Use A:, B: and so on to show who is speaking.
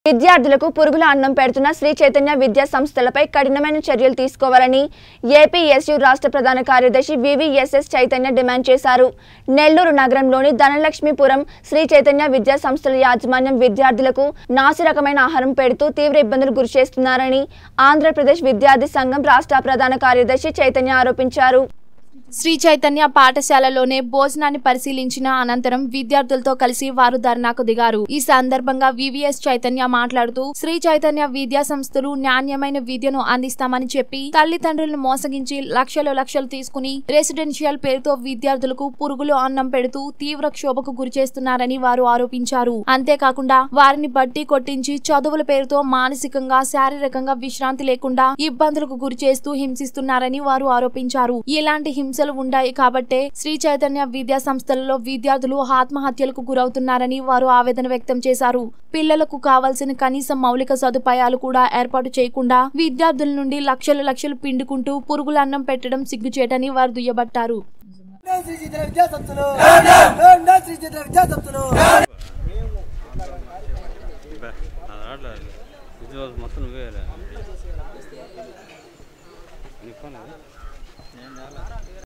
A: విద్యార్థులకు పురుగుల అన్నం పెడుతున్న శ్రీ చైతన్య విద్యా సంస్థలపై కఠినమైన చర్యలు తీసుకోవాలని ఏపీఎస్యు రాష్ట్ర ప్రధాన కార్యదర్శి వివిఎస్ఎస్ చైతన్య డిమాండ్ చేశారు నెల్లూరు నగరంలోని ధనలక్ష్మీపురం శ్రీ చైతన్య విద్యా సంస్థల యాజమాన్యం విద్యార్థులకు నాసి రకమైన ఆహారం పెడుతూ తీవ్ర ఇబ్బందులు గురిచేస్తున్నారని ఆంధ్రప్రదేశ్ విద్యార్థి సంఘం రాష్ట్ర ప్రధాన కార్యదర్శి చైతన్య ఆరోపించారు
B: శ్రీ చైతన్య పాఠశాలలోనే భోజనాన్ని పరిశీలించిన అనంతరం విద్యార్థులతో కలిసి వారు ధర్నాకు దిగారు ఈ సందర్భంగా వివిఎస్ చైతన్య మాట్లాడుతూ శ్రీ చైతన్య విద్యా సంస్థలు నాణ్యమైన విద్యను అందిస్తామని చెప్పి తల్లిదండ్రులను మోసగించి లక్షలు లక్షలు తీసుకుని రెసిడెన్షియల్ పేరుతో విద్యార్థులకు పురుగులు అన్నం పెడుతూ తీవ్ర క్షోభకు గురిచేస్తున్నారని వారు ఆరోపించారు అంతేకాకుండా వారిని బట్టి కొట్టించి చదువుల పేరుతో మానసికంగా శారీరకంగా విశ్రాంతి లేకుండా ఇబ్బందులకు గురి చేస్తూ హింసిస్తున్నారని వారు ఆరోపించారు ఇలాంటి హింసలు ఉండాయి కాబట్టే శ్రీ చైతన్య విద్యా సంస్థలలో విద్యార్థులు ఆత్మహత్యలకు గురవుతున్నారని వారు ఆవేదన వ్యక్తం చేశారు పిల్లలకు కావాల్సిన కనీస మౌలిక సదుపాయాలు కూడా ఏర్పాటు చేయకుండా విద్యార్థుల నుండి లక్షలు లక్షలు పిండుకుంటూ పురుగుల అన్నం పెట్టడం సిగ్గుచేటని వారు దుయ్యబట్టారు
C: శ్రీ చైతన్య విద్యా సంస్థలు శ్రీ చైతన్య విద్యా సంస్థలు
D: బే, అది ఆడలేదు ఇది రోజు మొత్తం నువ్వే నీ ఫోన్